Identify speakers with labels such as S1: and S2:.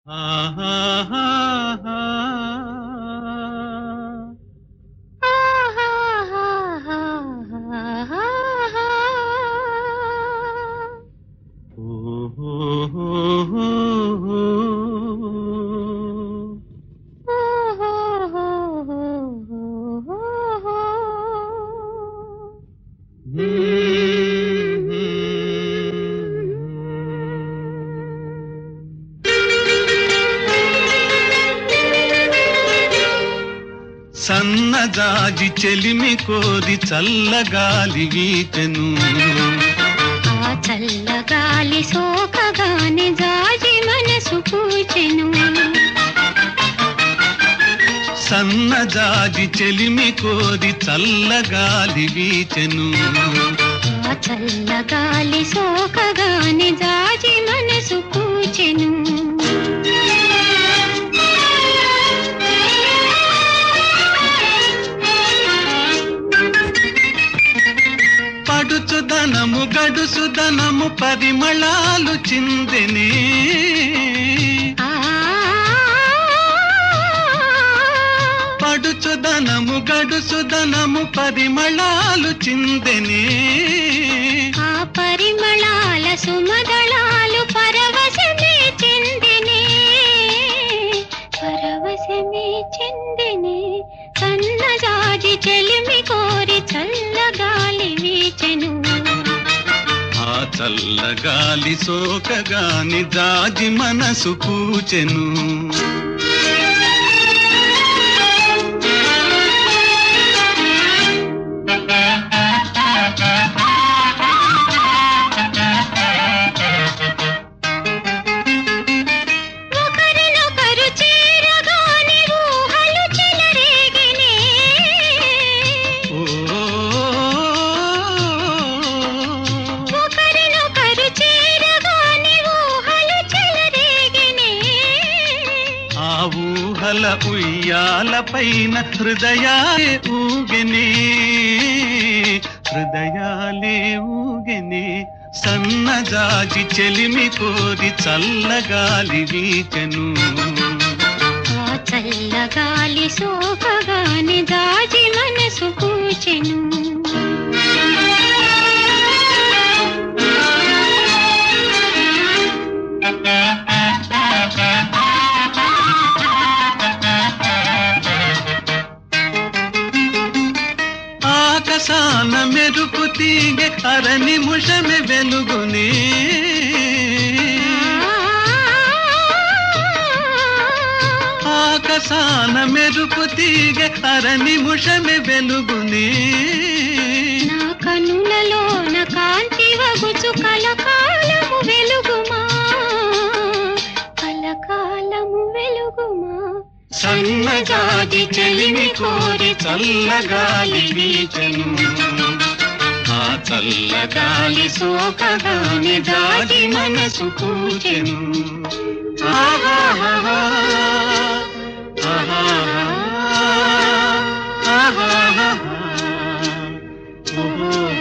S1: సన్నజాజి చెలిమి కోరి చల్లగాలి వీచెను
S2: ఆ చల్లగాలి సోకగానే జాజి మనసు పూచెను
S1: సన్నజాజి చెలిమి కోరి చల్లగాలి వీచెను
S2: ఆ చల్లగాలి సోకగానే జాజి మనసు పూచెను
S1: పడుచుదనము గడుసుదనము పరిమళాలు చిందెనే
S2: ఆ
S1: పడుచుదనము గడుసుదనము పరిమళాలు చిందెనే
S2: ఆ పరిమళాల సుమదళాలు పరవశమే చెందినే పరవశమే చెందినే సన్నజాజి చెలిమి కోరి చల్లగాలి వీచెను
S1: ఆ చల్లగాలి సోకగాని జాజి మనసు పూచెను
S2: ఒకరినొకరు చేరగానే ఊహలు చెలరేగినే
S1: ఓ
S2: ఒకరినొకరు చేరగానే ఊహలు చెలరేగినే
S1: ఆ ఊహల ఉయ్యాల పైన హృదయాలే ఊగెనే హృదయాలే ఊగెనే సన్నజాజి చెలిమి కోరి చల్లగాలి వీచెను
S2: ఆ చల్లగాలి సోకగానే దాజి మనసు పూచెను
S1: ఆకాశాన మెరుపు తీగె అర నిముషమే వెలుగునే ఆకాశాన మెరుపు తీగె అర నిముషమే వెలుగునే
S2: నా కనులలోన కాంతి వగుచు కలకాలము వెలుగుమా కలకాలము వెలుగుమా
S1: సన్నజాజి చెలిమి కోరి చల్లగాలి వీచెను ఆ చల్లగాలి సోకగాని జాజి మనసు పూచెను ఆహాహా, ఆహాహా, ఆహాహా, ఓహో